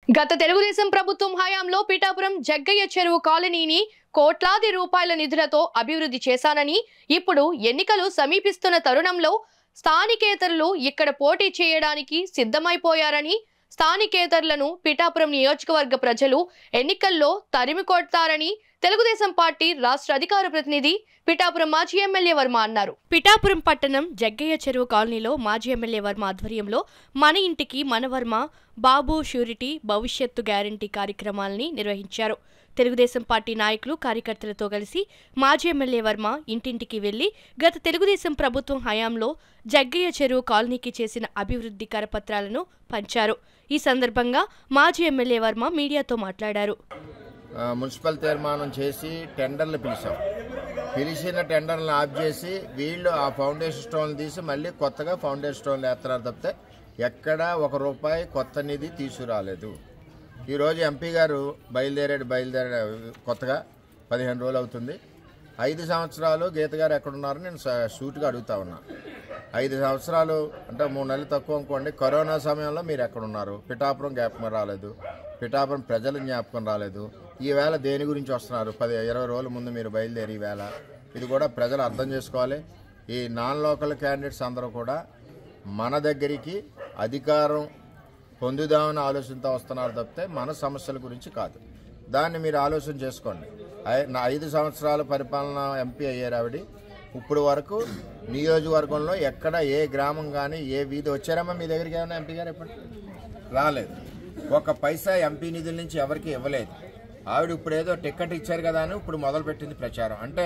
గత తెలుగుదేశం ప్రభుత్వం హయాంలో పిఠాపురం జగ్గయ్య చెరువు కాలనీని కోట్లాది రూపాయల నిధులతో అభివృద్ధి చేశానని ఇప్పుడు ఎన్నికలు సమీపిస్తున్న తరుణంలో స్థానికేతరులు ఇక్కడ పోటీ చేయడానికి సిద్ధమైపోయారని స్థానికేతరులను పిఠాపురం నియోజకవర్గ ప్రజలు ఎన్నికల్లో తరిమి కొడతారని తెలుగుదేశం పార్టీ రాష్ట్ర అధికార ప్రతినిధి పిఠాపురం మాజీ ఎమ్మెల్యే వర్మ అన్నారు పిఠాపురం పట్టణం జగ్గయ్య చెరువు కాలనీలో మాజీ ఎమ్మెల్యే వర్మ ఆధ్వర్యంలో మన ఇంటికి మన వర్మ బాబు షూరిటీ భవిష్యత్తు గ్యారంటీ కార్యక్రమాలని నిర్వహించారు తెలుగుదేశం పార్టీ నాయకులు కార్యకర్తలతో కలిసి మాజీ ఎమ్మెల్యే వర్మ ఇంటింటికి వెళ్లి గత తెలుగుదేశం ప్రభుత్వం హయాంలో జగ్గయ్య చెరువు కాలనీకి చేసిన అభివృద్ధి కరపత్రాలను పంచారు ఈ సందర్భంగా మాజీ ఎమ్మెల్యే వర్మ మీడియాతో మాట్లాడారు ఆ, మున్సిపల్ తీర్మానం చేసి టెండర్లు పిలిచాం పిలిచిన టెండర్లను ఆఫ్ చేసి వీళ్ళు ఆ ఫౌండేషన్ స్టోన్లు తీసి మళ్ళీ కొత్తగా ఫౌండేషన్ స్టోన్లు వేస్తున్నారు తప్పితే ఎక్కడా ఒక రూపాయి కొత్త నిధి తీసుకురాలేదు ఈరోజు ఎంపీ గారు బయలుదేరాడు బయలుదేరా కొత్తగా పదిహేను రోజులు అవుతుంది ఐదు సంవత్సరాలు గీత గారు ఎక్కడున్నారో నేను స- సూటిగా అడుగుతా ఉన్నా ఐదు సంవత్సరాలు అంటే మూడు నెలలు తక్కువ అనుకోండి కరోనా సమయంలో మీరు ఎక్కడున్నారు పిఠాపురం జ్ఞాపకం రాలేదు పిఠాపురం ప్రజల జ్ఞాపకం రాలేదు ఈవేళ దేని గురించి వస్తున్నారు పది ఇరవై రోజుల ముందు మీరు బయలుదేరి ఈవేళ ఇది కూడా ప్రజలు అర్థం చేసుకోవాలి ఈ నాన్ లోకల్ క్యాండిడేట్స్ అందరూ కూడా మన దగ్గరికి అధికారం పొందుదామని ఆలోచనతో వస్తున్నారు తప్పితే మన సమస్యల గురించి కాదు దాన్ని మీరు ఆలోచన చేసుకోండి ఐ- నా ఐదు సంవత్సరాల పరిపాలన ఎంపీ అయ్యారు ఆవిడ ఇప్పుడు వరకు నియోజకవర్గంలో ఎక్కడ ఏ గ్రామం కానీ ఏ వీధి వచ్చారమ్మా మీ దగ్గరికి ఏమైనా ఎంపీ గారు ఎప్పుడు రాలేదు ఒక పైసా ఎంపీ నిధుల నుంచి ఎవరికి ఇవ్వలేదు ఆవిడ ఇప్పుడు ఏదో టికెట్ ఇచ్చారు కదా అని ఇప్పుడు మొదలుపెట్టింది ప్రచారం అంటే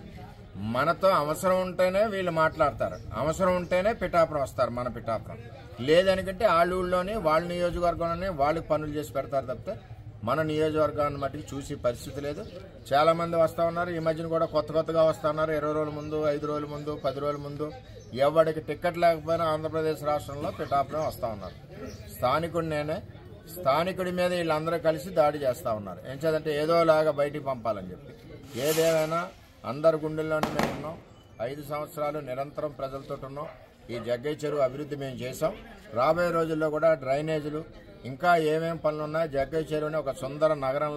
మనతో అవసరం ఉంటేనే వీళ్ళు మాట్లాడతారు అవసరం ఉంటేనే పిఠాపురం వస్తారు మన పిఠాపురం లేదనుకంటే వాళ్ళ ఊళ్ళోనే వాళ్ళ నియోజకవర్గంలోనే వాళ్ళకి పనులు చేసి పెడతారు తప్పితే మన నియోజకవర్గాన్ని మట్టికి చూసే పరిస్థితి లేదు చాలా మంది వస్తూ ఉన్నారు ఈ మధ్యన కూడా కొత్త కొత్తగా వస్తూ ఉన్నారు ఇరవై రోజుల ముందు ఐదు రోజుల ముందు పది రోజుల ముందు ఎవరికి టికెట్ లేకపోయినా ఆంధ్రప్రదేశ్ రాష్ట్రంలో పిఠాపురం వస్తూ ఉన్నారు స్థానికుడు నేనే స్థానికుడి మీద వీళ్ళందరూ కలిసి దాడి చేస్తూ ఉన్నారు ఏం చేదంటే ఏదోలాగా బయటికి పంపాలని చెప్పి ఏదేమైనా అందరి గుండెల్లోనే మేము ఉన్నాం ఐదు సంవత్సరాలు నిరంతరం ప్రజలతో ఉన్నాం ఈ జగ్గయ్య చెరువు అభివృద్ధి మేము చేసాం రాబోయే రోజుల్లో కూడా డ్రైనేజీలు ఇంకా ఏమేం పనులు ఉన్నాయో జగ్గయ్య చెరువుని ఒక సుందర నగరం